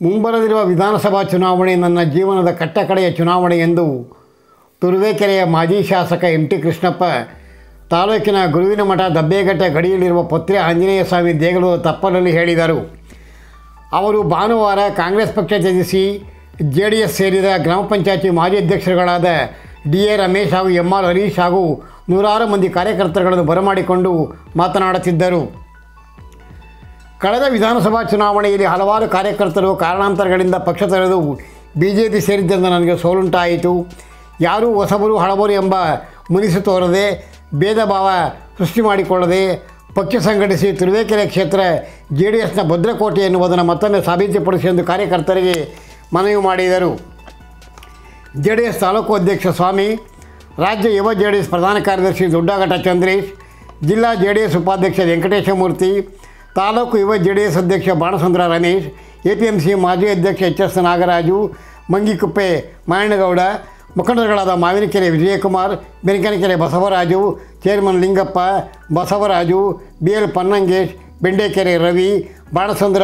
ಮುಂಬರಲಿರುವ ವಿಧಾನಸಭಾ ಚುನಾವಣೆ ನನ್ನ ಜೀವನದ ಕಟ್ಟಕಡೆಯ ಚುನಾವಣೆ ಎಂದು ತುರುವೇಕೆರೆಯ ಮಾಜಿ ಶಾಸಕ ಎಂ ಟಿ ಕೃಷ್ಣಪ್ಪ ತಾಲೂಕಿನ ಗುರುವಿನ ಮಠ ದಬ್ಬೇಘಟ್ಟ ಗಡಿಯಲ್ಲಿರುವ ಪೊತ್ರೆ ಆಂಜನೇಯ ಸ್ವಾಮಿ ದೇಗುಲದ ತಪ್ಪಲಲ್ಲಿ ಹೇಳಿದರು ಅವರು ಭಾನುವಾರ ಕಾಂಗ್ರೆಸ್ ಪಕ್ಷ ತ್ಯಜಿಸಿ ಜೆ ಡಿ ಎಸ್ ಸೇರಿದ ಗ್ರಾಮ ಪಂಚಾಯತಿ ಮಾಜಿ ಅಧ್ಯಕ್ಷರುಗಳಾದ ಡಿ ಎ ರಮೇಶ್ ಹಾಗೂ ಎಂ ಆರ್ ಹರೀಶ್ ಹಾಗೂ ನೂರಾರು ಮಂದಿ ಕಾರ್ಯಕರ್ತರುಗಳನ್ನು ಬರಮಾಡಿಕೊಂಡು ಮಾತನಾಡುತ್ತಿದ್ದರು ಕಳೆದ ವಿಧಾನಸಭಾ ಚುನಾವಣೆಯಲ್ಲಿ ಹಲವಾರು ಕಾರ್ಯಕರ್ತರು ಕಾರಣಾಂತರಗಳಿಂದ ಪಕ್ಷ ತೊರೆದು ಬಿ ಜೆ ಪಿ ಸೇರಿದ್ದರಿಂದ ನನಗೆ ಸೋಲುಂಟಾಯಿತು ಯಾರೂ ಹೊಸಬರು ಹಳಬರು ಎಂಬ ಮುನಿಸು ತೋರದೆ ಭೇದ ಭಾವ ಸೃಷ್ಟಿ ಮಾಡಿಕೊಳ್ಳದೆ ಪಕ್ಷ ಸಂಘಟಿಸಿ ತುರುವೇಕೆರೆ ಕ್ಷೇತ್ರ ಜೆ ಡಿ ಎಸ್ನ ಭದ್ರಕೋಟೆ ಎನ್ನುವುದನ್ನು ಮತ್ತೊಮ್ಮೆ ಸಾಬೀತುಪಡಿಸಿ ಎಂದು ಕಾರ್ಯಕರ್ತರಿಗೆ ಮನವಿ ಮಾಡಿದರು ಜೆ ಡಿ ಎಸ್ ತಾಲೂಕು ಅಧ್ಯಕ್ಷ ಸ್ವಾಮಿ ರಾಜ್ಯ ಯುವ ಜೆ ಡಿ ಎಸ್ ಪ್ರಧಾನ ಕಾರ್ಯದರ್ಶಿ ದೊಡ್ಡಘಟ್ಟ ಚಂದ್ರೇಶ್ ಜಿಲ್ಲಾ ಜೆ ಡಿ ಎಸ್ ಉಪಾಧ್ಯಕ್ಷ ವೆಂಕಟೇಶಮೂರ್ತಿ ತಾಲೂಕು ಯುವ ಜೆ ಡಿ ಎಸ್ ಅಧ್ಯಕ್ಷ Banasundara Ramesh A P M C ಮಾಜಿ ಅಧ್ಯಕ್ಷ ಎಚ್ ಎಸ್ ನಾಗರಾಜು ಮಂಗಿಕುಪ್ಪೆ ಮಾಯಣ್ಣಗೌಡ ಮುಖಂಡರುಗಳಾದ Mavinakere Vijayakumar Benakanakere Basavaraju chairman Lingappa Basavaraju B L Pannangesh Bendekere Ravi Banasundara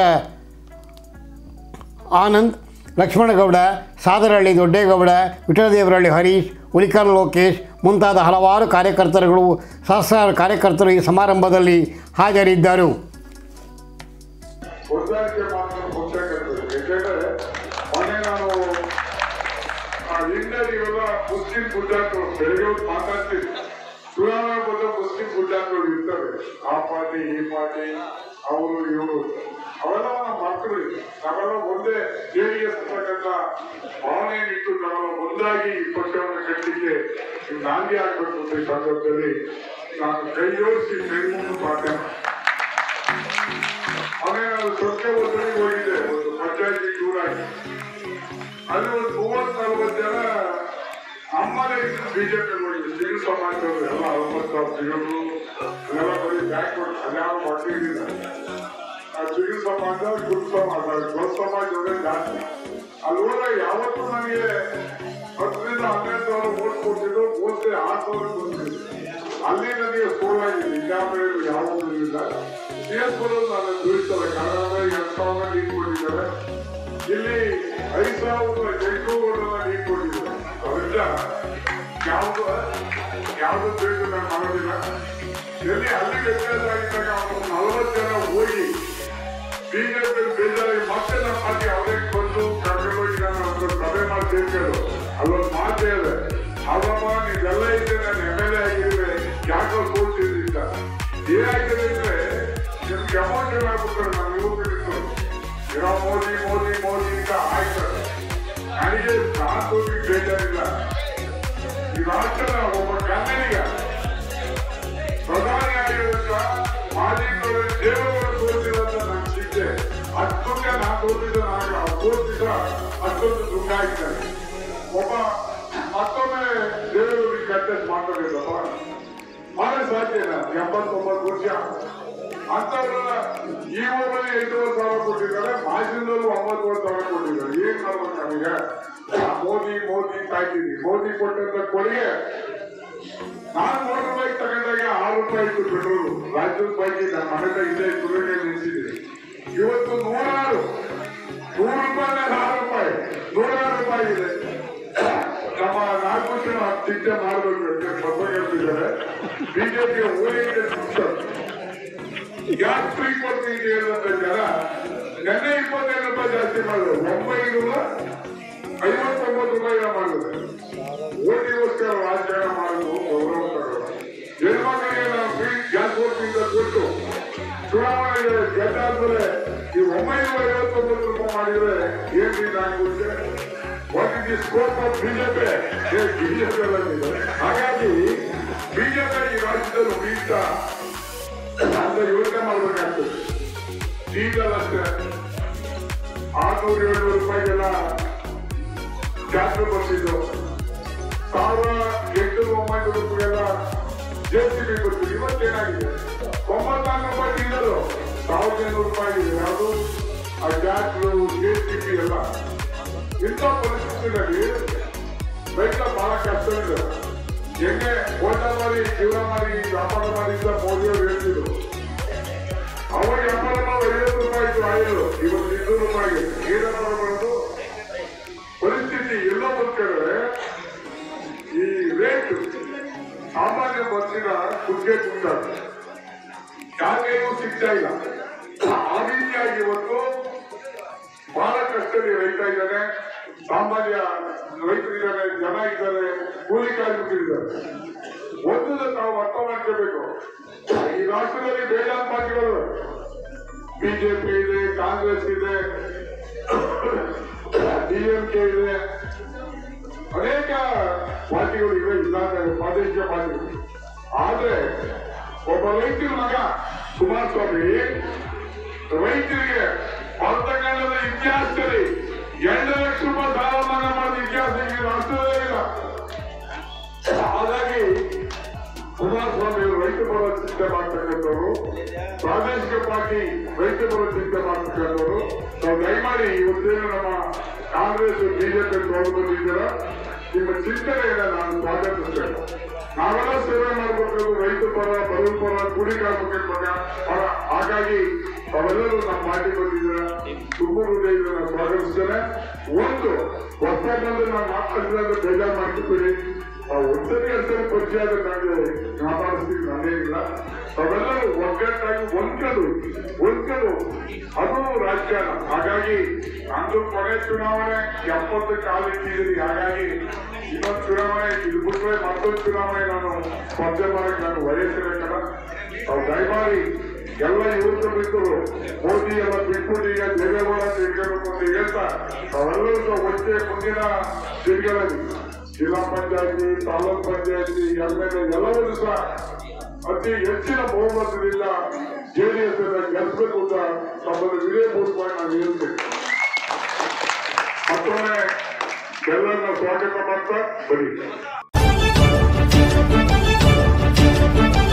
Anand Lakshmanagowda Sadarahalli Doddegowda Vittaladevarahalli Harish Ulikal Lokesh ಮುಂತಾದ ಹಲವಾರು ಕಾರ್ಯಕರ್ತರುಗಳು ಸಹಸ್ರಾರು ಕಾರ್ಯಕರ್ತರು ಈ ಸಮಾರಂಭದಲ್ಲಿ ಹಾಜರಿದ್ದರು ಹೊಂದಾಣಿಕೆ ಮಾತ್ರ ಮುಖ್ಯ ಕರ್ತದೆ ಯಾಕೆಂದ್ರೆ ಮೊನ್ನೆ ನಾನು ಆ ಹಿಂದೆ ಇವೆಲ್ಲ ಮುಸ್ಲಿಂ ಗುಡ್ಡಾಟರು ಬೆಳಗ್ಗೆ ಹೊತ್ತು ಮಾತಾಡ್ತಿದ್ವಿ ಚುನಾವಣೆ ಬಂದ ಮುಸ್ಲಿಂ ಗುಡ್ಡಾಟರು ಇರ್ತವೆ ಆ ಪಾರ್ಟಿ ಈ ಪಾರ್ಟಿ ಅವರು ಇವರು ಅವೆಲ್ಲ ನಮ್ಮ ಮಕ್ಕಳು ನಾವೆಲ್ಲ ಒಂದೇ ಜೆ ಡಿ ಎಸ್ ಅಂತಕ್ಕಂಥ ಭಾವನೆ ಇಟ್ಟು ನಾವೆಲ್ಲ ಒಂದಾಗಿ ಈ ಪಕ್ಷವನ್ನು ಕಟ್ಟಲಿಕ್ಕೆ ನೀವು ನಾಂದಿ ಆಗ್ಬೇಕು ಅಂತ ಈ ಸಂದರ್ಭದಲ್ಲಿ ನಾನು ಕೈ ಜೋಡಿಸಿ ಕೈ ಮುಂದೆ ಪ್ರಾರ್ಥನೆ ಆಮೇಲೆ ನಾನು ಸ್ವಚ್ಛ ಒಂದರಿಗೆ ಹೋಗಿದ್ದೆ ಒಂದು ಪಂಚಾಯತಿ ಟೂರ್ ಆಗಿ ಅಲ್ಲಿ ಒಂದು ಮೂವತ್ತು ನಲವತ್ತು ಜನ ಅಮ್ಮನೇ ಇದ್ದು ಬಿಜೆಪಿ ಹೋಗಿದ್ದು ಸಿವಿಲ್ ಸಮಾಜದವರು ಎಲ್ಲ ಅರವತ್ತು ಸಿಗಲು ಅದೆಲ್ಲ ಬರೀ ಬ್ಯಾಕ್ವರ್ಡ್ ಅದ್ಯಾವ ಮಕ್ಕಳಿಲ್ಲ ಆ ಸಿವಿಲ್ ಸಮಾಜ ಗುರು ಸಮಾಜ ಗುರು ಸಮಾಜದವರೇ ಜಾಸ್ತಿ ಅಲ್ಲಿ ಹೋದಾಗ ಯಾವತ್ತೂ ನನಗೆ ಹತ್ತರಿಂದ ಹನ್ನೆರಡು ಸಾವಿರ ಓಟ್ ಕೊಟ್ಟಿದ್ದು ಮೋಸ್ಟ್ಲಿ ಆರು ಸಾವಿರ ಬಂದಿದೆ ಅಲ್ಲಿ ನನಗೆ ಸೋಲಾಗಿದೆ ಇನ್ನಾಮೇಲೆ ಯಾವುದೂ ಇಲ್ಲ ಸಿಎಸ್ ಬರೋದು ನಾನು ತಿಳಿಸ್ತದೆ ಕನ್ನಡ ಎರಡು ಸಾವಿರ ಲೀಡ್ ಕೊಟ್ಟಿದ್ದಾರೆ ಇಲ್ಲಿ ಐದು ಸಾವಿರದ ಎಂಟುನೂರ ಲೀಡ್ ಕೊಟ್ಟಿದ್ದಾರೆ ಅದರಿಂದ ಯಾವುದು ಯಾವುದು ತಿಳಿದು ನಾನು ಮಾಡೋದಿಲ್ಲ ಎಲ್ಲಿ ಅಲ್ಲಿ ವ್ಯತ್ಯಾಸ ಆಗಿದ್ದಾಗ ಅವರು ನಲವತ್ತು ಜನ ಹೋಗಿ ಬಿಜೆಪಿ ಬೇಜಾರಾಗಿ ಮತ್ತೆ ನಮ್ಮ ಪಾರ್ಟಿ ಅವರೇ ಬಂದು ಕರ್ಕೊಂಡು ಹೋಗಿ ನಾನು ಒಂದು ಸಭೆ ಮಾಡಿ ಸೇರ್ಕೊಂಡು ಅಲ್ಲೊಂದು ಮಾತೇ ಇದೆ ಅಲ್ಲಮ್ಮ ನೀವೆಲ್ಲ ಇದ್ದೆ ನಾನು ಎಮ್ ಎಲ್ ಎ ಆಗಿದ್ರೆ ಯಾಕೋ ಸೋಲ್ತಿದ್ದಿಲ್ಲ ಏನಾಗಿದೆ ಅಂದ್ರೆ ನಿಮ್ಗೆ ಎಮೋಷನ್ ಆಗ್ಬಿಡ್ತಾರೆ ನಮ್ಮ ಯುವಕರಿದ್ದು ಇರೋ ಮೋದಿ ಮೋದಿ ಮೋದಿ ಅಂತ ಆಯ್ತಾರೆ ನನಗೆ ಸಾಕೋಗಿ ಬೇಜಾರಿಲ್ಲ ಈ ರಾಷ್ಟ್ರದ ಒಬ್ಬ ಕನ್ನಡಿಗ ಪ್ರಧಾನಿ ಆಗಿರುವಂತ ಮಾಜಿ ಪ್ರಧಾನಿ ದೇವೇಗೌಡ ತೋರಿಸಿದಂತ ನಾನು ಸಿದ್ದೆ ಅಷ್ಟೊಂದು ನಾನು ತೋರಿಸಿದ ನಾನು ತೋರಿಸಿದ ಅಷ್ಟೊಂದು ದುಃಖ ಆಗಿದ್ದಾರೆ ಒಬ್ಬ ಮತ್ತೊಮ್ಮೆ ದೇವೇಗೌಡರಿಗೆ ಕಂಟೆಸ್ಟ್ ಮಾತಾಡಿಲ್ಲಪ್ಪ ಮಾಡೇ ಸಾಧ್ಯನಾ ಎಂಬತ್ತೊಂಬತ್ತು ವರ್ಷ ಅಂತವ್ರನ್ನ ಈ ಊರಲ್ಲಿ ಎಂಟೂವರೆ ಸಾವಿರ ಕೊಟ್ಟಿದ್ದಾರೆ ಮಾಜಿನಲ್ಲೂ ಒಂಬತ್ತುವರೆ ಸಾವಿರ ಕೊಟ್ಟಿದ್ದಾರೆ ಏನ್ ಮಾಡ್ಬೇಕು ನಮಗೆ ಆ ಮೋದಿ ಮೋದಿ ತಾಯ್ತಿದ್ವಿ ಮೋದಿ ಕೊಟ್ಟಂತ ಕೊಡುಗೆ ನಾನು ಮೂರು ರೂಪಾಯಿ ತಗೊಂಡಾಗ ಆರು ರೂಪಾಯಿ ಇತ್ತು ಪೆಟ್ರೋಲ್ ರಾಜ್ಯದ ಪೈಕಿ ನನ್ನ ಮನೆದ ಇಲ್ಲೇ ತುರುಗೆ ನಿಲ್ಸಿದ್ದೀನಿ ಇವತ್ತು ನೂರಾರು ನೂರು ರೂಪಾಯಿ ಮೇಲೆ ಆರು ರೂಪಾಯಿ ನೂರಾರು ರೂಪಾಯಿ ಇದೆ ನಮ್ಮ ನಾಲ್ಕು ಜನ ಚಿಂತೆ ಮಾಡಬೇಕು ಅಂತ ಹೇಳ್ತಿದ್ದಾರೆ ಬಿಜೆಪಿಯ ಓರಿಯೆಂಟೆಡ್ ಸಿಸ್ಟಮ್ ಗ್ಯಾಸ್ ಫ್ರೀ ಕೊಡ್ತೀನಿ ಹೇಳಿದಂತ ಜನ ನೆನ್ನೆ ಇಪ್ಪತ್ತೈದು ರೂಪಾಯಿ ಜಾಸ್ತಿ ಮಾಡಿದ್ರು ಒಂಬೈನೂರ ಐವತ್ತೊಂಬತ್ತು ರೂಪಾಯಿ ಮಾಡಿದ್ರು ಓಟಿಗೋಸ್ಕರ ರಾಜಕಾರಣ ಮಾಡುವುದು ಗೌರವ ತಗೊಳ್ಳೋದು ಹೆಣ್ಮಕ್ಳಿಗೆ ನಾವು ಫ್ರೀ ಗ್ಯಾಸ್ ಓಟಿಂದ ಕೊಟ್ಟು ಚುನಾವಣೆ ಗೆದ್ದಾದ್ಮೇಲೆ ಈ ಒಂಬೈನೂರ ಐವತ್ತೊಂಬತ್ತು ರೂಪಾಯಿ ಮಾಡಿದ್ರೆ ಏನ್ರಿ ನಾನು what is the scope of BJP BJP ಹಾಗಾಗಿ ಬಿಜೆಪಿ ಈ ರಾಜ್ಯದಲ್ಲಿ ಉಳಿತಾ ಅಂತ ಯೋಚನೆ ಮಾಡ್ಬೇಕಾಗ್ತದೆ ಡೀಸೆಲ್ ಅಷ್ಟೇ ಆರ್ನೂರ ಏಳ್ನೂರು ರೂಪಾಯಿಗೆಲ್ಲ ಜಾತ್ರೆ ಬರ್ತಿದ್ದು ಸಾವಿರ ಎಂಟುನೂರ ಒಂಬೈನೂರು ರೂಪಾಯಿಗೆಲ್ಲ ಜೆಸಿಬಿ ಬರ್ತಿದ್ದು ಇವತ್ತೇನಾಗಿದೆ ಒಂಬತ್ತಾರು ರೂಪಾಯಿ ಡೀಸೆಲ್ ಸಾವಿರದ ಐನೂರು ರೂಪಾಯಿ ಇದೆ ಯಾವುದು ಆ ಜಾತ್ರೆ ಜೆಸಿಬಿ ಎಲ್ಲ ಇಂಥ ಪರಿಸ್ಥಿತಿಯಲ್ಲಿ ರೈತ ಬಹಳ ಕಷ್ಟವಿದೆ ಹೆಂಗೆ ಓಟ ಮಾಡಿ ಜೀವನ ಮಾಡಿ ವ್ಯಾಪಾರ ಮಾಡಿ ಅಂತ ಮೋದಿಯವರು ಹೇಳ್ತಿದ್ರು ಅವಾಗ ವ್ಯಾಪಾರ ಮಾಡಿ ಐವತ್ತು ರೂಪಾಯಿ ಇತ್ತು ಆಯಿಲ್ ಇವತ್ತು ಇನ್ನೂರು ರೂಪಾಯಿ ಏನಪ್ಪ ಮಾಡೋದು ಪರಿಸ್ಥಿತಿ ಎಲ್ಲ ಒಂದ್ ಕಡೆ ಈ ರೇಟ್ ಸಾಮಾನ್ಯ ಮನುಷ್ಯನ ಕುಗ್ಗೆ ಕುಂಟ ಯಾರಿಗೂ ಸಿಗ್ತಾ ಇಲ್ಲ ಆ ರೀತಿಯಾಗಿ ಇವತ್ತು ಬಹಳ ಕಷ್ಟದಲ್ಲಿ ರೈತ ಇದ್ದಾನೆ ಸಾಮಾನ್ಯ ರೈತರಿದ್ದಾರೆ ಜನ ಇದ್ದಾರೆ ಕೂಲಿ ಕಾರ್ಮಿಕರಿದ್ದಾರೆ ಒಂದು ನಾವು ಅರ್ಥ ಮಾಡ್ಕೋಬೇಕು ಈ ರಾಷ್ಟ್ರದಲ್ಲಿ ಬೇಜಾರು ಪಾರ್ಟಿಗಳು ಬಿಜೆಪಿ ಇದೆ ಕಾಂಗ್ರೆಸ್ ಇದೆ ಡಿಎಂಕೆ ಇದೆ ಅನೇಕ ಪಾರ್ಟಿಗಳು ಇವೆ ಇದ್ದಾರೆ ಪ್ರಾದೇಶಿಕ ಪಾರ್ಟಿಗಳು ಆದ್ರೆ ಒಬ್ಬ ರೈತರ ಮಗ ಕುಮಾರಸ್ವಾಮಿ ರೈತರಿಗೆ ಬರ್ತಕ್ಕಂಥದ ಇತಿಹಾಸದಲ್ಲಿ ಎರಡು ಲಕ್ಷ ರೂಪಾಯಿ ಸಾಲ ಮನ್ನಾ ಮಾಡಿದ ಇತಿಹಾಸ ಈ ರಾಷ್ಟ್ರದಲ್ಲೇ ಇಲ್ಲ ಹಾಗಾಗಿ ಕುಮಾರಸ್ವಾಮಿ ಅವರು ರೈತ ಪರ ಚಿಂತೆ ಮಾಡ್ತಕ್ಕಂಥವ್ರು ಪ್ರಾದೇಶಿಕ ಪಾರ್ಟಿ ರೈತ ಪರ ಚಿಂತೆ ಮಾಡ್ತಕ್ಕಂಥವ್ರು ನಾವು ದಯಮಾಡಿ ಇವತ್ತೇನು ನಮ್ಮ ಕಾಂಗ್ರೆಸ್ ಬಿಜೆಪಿ ಬಂದಿದ್ದೀರ ನಿಮ್ಮ ಚಿಂತನೆಯನ್ನ ನಾನು ಸ್ವಾಗತಿಸ್ತೇನೆ ನಾವೆಲ್ಲ ಸೇವೆ ಮಾಡಬೇಕು ರೈತ ಪರ ಬಡವ ಪರ ಕೂಲಿ ಕಾರ್ಮಿಕರ ಪರ ಪರ ಹಾಗಾಗಿ ತಾವೆಲ್ಲರೂ ನಮ್ಮ ಪಾರ್ಟಿ ಬಂದಿದ್ದೀರ ತುಂಬ ಹೃದಯದಿಂದ ನಾನು ಸ್ವಾಗತಿಸ್ತೇನೆ ಒಂದು ಹೊಸ ಬಂದು ನಾವು ಮಾತಾಡಿದ್ರೆ ಬೇಜಾರು ಮಾಡ್ತಿದ್ದೀರಿ ಒಂದ್ಸರಿ ಎರಡ್ಸರಿ ಪರಿಚಯ ಆದ್ರೆ ನನಗೆ ಕಾಪಾಡಿಸ್ತೀವಿ ನಾನೇನಿಲ್ಲ ತಾವೆಲ್ಲರೂ ಒಗ್ಗಟ್ಟಾಗಿ ಒಂದ್ಕಲು ಒಂದ್ಕಲು ಅದು ರಾಜಕಾರಣ ಹಾಗಾಗಿ ನಂದು ಕೊನೆ ಚುನಾವಣೆ ಎಪ್ಪತ್ತು ಕಾಲಿಟ್ಟಿದ್ದೀನಿ ಹಾಗಾಗಿ ಇನ್ನೊಂದು ಚುನಾವಣೆ ಇದು ಬಿಟ್ರೆ ಮತ್ತೊಂದು ಚುನಾವಣೆ ನಾನು ಸ್ಪರ್ಧೆ ಮಾಡಕ್ಕೆ ನಾನು ವಯಸ್ಸಿರಬೇಕಲ್ಲ ಅವ್ರು ದಯಮಾಡಿ ಎಲ್ಲ ಯುವಕ ಮಿತ್ರರು ಮೋದಿ ಎಲ್ಲ ಬಿಟ್ಬಿಟ್ಟು ಈಗ ದೇವೇಗೌಡ ತಿರ್ಗಬೇಕು ಅಂತ ಹೇಳ್ತಾ ಅವೆಲ್ಲರೂ ಸಹ ಒಟ್ಟೆ ಮುಂದಿನ ದಿನಗಳಲ್ಲಿ ಜಿಲ್ಲಾ ಪಂಚಾಯತಿ ತಾಲೂಕ್ ಪಂಚಾಯತಿ ಎಂ ಎಲ್ ಎ ಎಲ್ಲವನ್ನೂ ಸಹ ಅತಿ ಹೆಚ್ಚಿನ ಬಹುಮತದಿಂದ ಜೆಡಿಎಸ್ ಗೆಲ್ಲಿಸಬೇಕು ಅಂತ ತಮ್ಮನ್ನು ವಿಜಯಪೂರ್ವಕವಾಗಿ ನಾನು ಹೇಳ್ತೇನೆ ಮತ್ತೊಮ್ಮೆ ಎಲ್ಲರನ್ನ ಸ್ವಾಗತ ಮಾಡ್ತಾ ಬರೀ